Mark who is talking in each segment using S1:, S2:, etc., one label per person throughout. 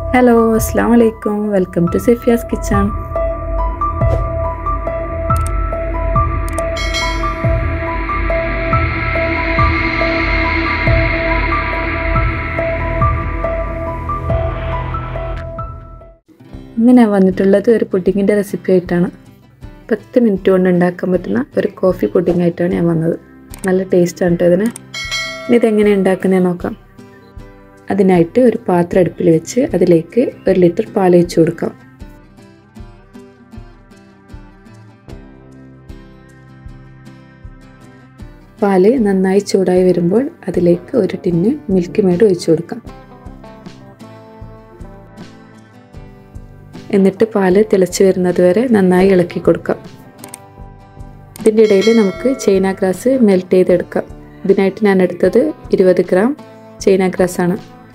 S1: hello അസ്സാം വലൈക്കും welcome to സെഫിയാസ് kitchen ഇന്ന് ഞാൻ വന്നിട്ടുള്ളത് ഒരു പുഡിങ്ങിൻ്റെ റെസിപ്പി ആയിട്ടാണ് പത്ത് മിനിറ്റ് കൊണ്ട് ഉണ്ടാക്കാൻ പറ്റുന്ന ഒരു കോഫി പുഡിംഗ് ആയിട്ടാണ് ഞാൻ വന്നത് നല്ല ടേസ്റ്റാണ് കേട്ടോ ഇതിന് ഇനി ഇതെങ്ങനെ ഉണ്ടാക്കുന്നത് നോക്കാം അതിനായിട്ട് ഒരു പാത്രം അടുപ്പിൽ വെച്ച് അതിലേക്ക് ഒരു ലിറ്റർ പാൽ ഒഴിച്ചു കൊടുക്കാം പാല് നന്നായി ചൂടായി വരുമ്പോൾ അതിലേക്ക് ഒരു ടിന്ന് മിൽക്ക് മെയ്ഡ് ഒഴിച്ചു കൊടുക്കാം എന്നിട്ട് പാല് തിളച്ച് വരുന്നത് വരെ നന്നായി ഇളക്കി കൊടുക്കാം ഇതിൻ്റെ ഇടയിൽ നമുക്ക് ചൈന ഗ്രാസ് മെൽറ്റ് ചെയ്തെടുക്കാം ഇതിനായിട്ട് ഞാൻ എടുത്തത് ഇരുപത് ഗ്രാം ചൈന ഗ്രാസ് ആണ്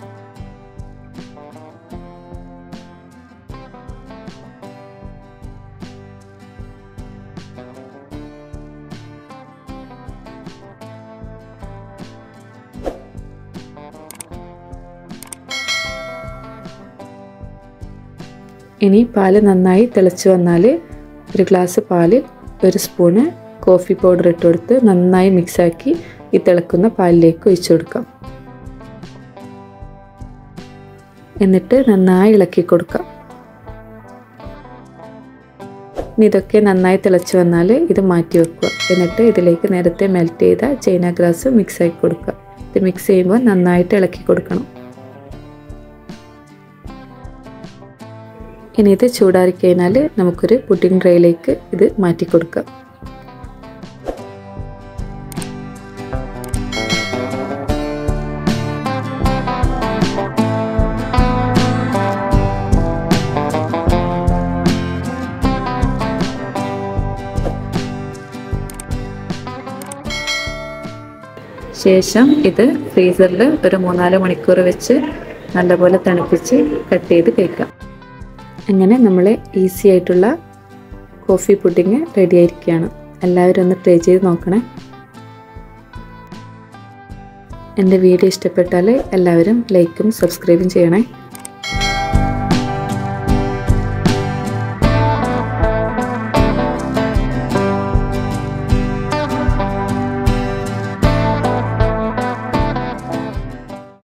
S1: ഇനി പാല് നന്നായി തിളച്ച് വന്നാൽ ഒരു ഗ്ലാസ് പാലിൽ ഒരു സ്പൂണ് കോഫി പൗഡർ ഇട്ട് കൊടുത്ത് നന്നായി മിക്സാക്കി ഈ തിളക്കുന്ന പാലിലേക്ക് ഒഴിച്ചു കൊടുക്കാം എന്നിട്ട് നന്നായി ഇളക്കി കൊടുക്കാം ഇനി ഇതൊക്കെ നന്നായി തിളച്ച് വന്നാൽ ഇത് മാറ്റി വെക്കുക എന്നിട്ട് ഇതിലേക്ക് നേരത്തെ മെൽറ്റ് ചെയ്ത ചൈന ഗ്രാസ് മിക്സ് ആക്കി കൊടുക്കുക ഇത് മിക്സ് ചെയ്യുമ്പോൾ നന്നായിട്ട് ഇളക്കി കൊടുക്കണം ഇനി ഇത് ചൂടാറി കഴിഞ്ഞാൽ നമുക്കൊരു പുഡിംഗ് ട്രേയിലേക്ക് ഇത് മാറ്റി കൊടുക്കാം ശേഷം ഇത് ഫ്രീസറിൽ ഒരു മൂന്നാല് മണിക്കൂർ വെച്ച് നല്ലപോലെ തണുപ്പിച്ച് കട്ട് ചെയ്ത് കഴിക്കാം അങ്ങനെ നമ്മളെ ഈസി ആയിട്ടുള്ള കോഫി പുഡിങ് റെഡി ആയിരിക്കുകയാണ് എല്ലാവരും ഒന്ന് ട്രൈ ചെയ്ത് നോക്കണേ എൻ്റെ വീഡിയോ ഇഷ്ടപ്പെട്ടാൽ എല്ലാവരും ലൈക്കും സബ്സ്ക്രൈബും ചെയ്യണേ